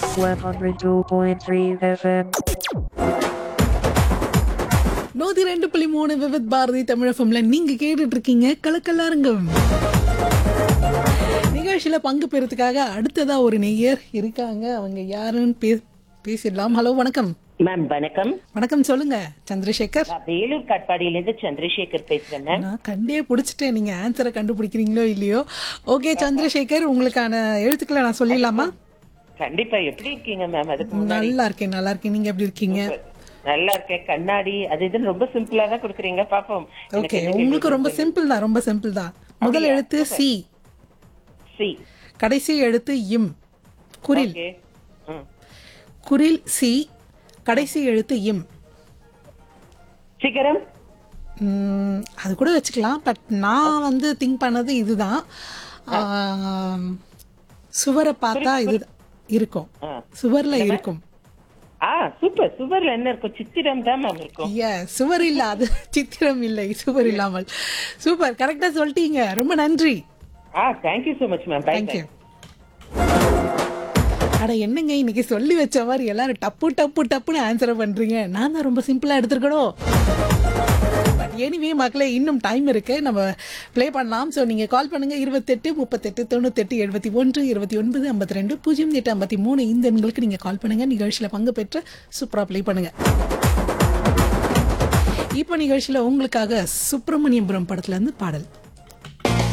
102.3 FM. நூத்தி ரெண்டு புள்ளி மூணு விவித் பாரதி தமிழகம்ல நீங்க கேட்டுட்டு இருக்கீங்க கலக்கல்லாருங்கம் நிகழ்ச்சியில பங்கு பெறதுக்காக அடுத்ததா ஒரு நெய்யர் இருக்காங்க அவங்க யாருன்னு பே பேசிடலாம் ஹலோ வணக்கம் மேம் வணக்கம் வணக்கம் சொல்லுங்க சந்திரசேகர் நான் வேலூர் காட்பாடியிலிருந்து சந்திரசேகர் பேசுறேன் மேம் நான் கண்டே பிடிச்சிட்டேன் நீங்க ஆன்சரை கண்டுபிடிக்கிறீங்களோ இல்லையோ ஓகே சந்திரசேகர் உங்களுக்கான எழுத்துக்களை நான் சொல்லிடலாமா கண்டிப்பா எப்படி இருக்கீங்க மேம் அதுக்கு முன்னாடி நல்லா இருக்கேன் நல்லா இருக்கேன் நீங்க எப்படி இருக்கீங்க நல்லா இருக்கேன் கண்ணாடி அது இதுன்னு ரொம்ப சிம்பிளா தான் கொடுக்குறீங்க பாப்போம் எனக்கு ஓகே என்ன உங்களுக்கு கேள்வி ரொம்ப சிம்பிள் தான் ரொம்ப சிம்பிள் தான் முதல் எழுத்து சி சி கடைசி எழுத்து இம் குரில் ஓகே ம். குரில் சி கடைசி எழுத்து இம் சிகரம் ம், அது கூட வச்சுக்கலாம் பட் நான் வந்து திங்க் பண்ணது இதுதான் ஆம், சுவரை பார்த்தா இது இருக்கும் ஆ. சுவர்ல இருக்கும் ஆ சூப்பர் சுவர்ல என்ன இருக்கும் சித்திரம் தான் மேம் இருக்கும் ஏ சுவர் இல்ல அது சித்திரம் இல்லை சுவர் இல்லாமல் சூப்பர் கரெக்டா சொல்லிட்டீங்க ரொம்ப நன்றி ஆ thank you so much ma'am bye thank you அட என்னங்க இன்னைக்கு சொல்லி வச்ச மாதிரி எல்லாரும் டப்பு டப்பு டப்புன்னு ஆன்சர் பண்றீங்க நான் தான் ரொம்ப சிம்பிளா எடுத்துருக்கணும் பட் எனிவே மக்களே இன்னும் டைம் இருக்கு நம்ம ப்ளே பண்ணலாம் ஸோ நீங்க கால் பண்ணுங்க இருபத்தெட்டு முப்பத்தெட்டு தொண்ணூத்தெட்டு எழுபத்தி ஒன்று இருபத்தி ஒன்பது ஐம்பத்தி ரெண்டு பூஜ்ஜியம் எட்டு ஐம்பத்தி மூணு இந்த எண்களுக்கு நீங்க கால் பண்ணுங்க நிகழ்ச்சியில பங்கு பெற்று சூப்பரா ப்ளே பண்ணுங்க இப்போ நிகழ்ச்சியில உங்களுக்காக சுப்பிரமணியபுரம் படத்துல இருந்து பாடல்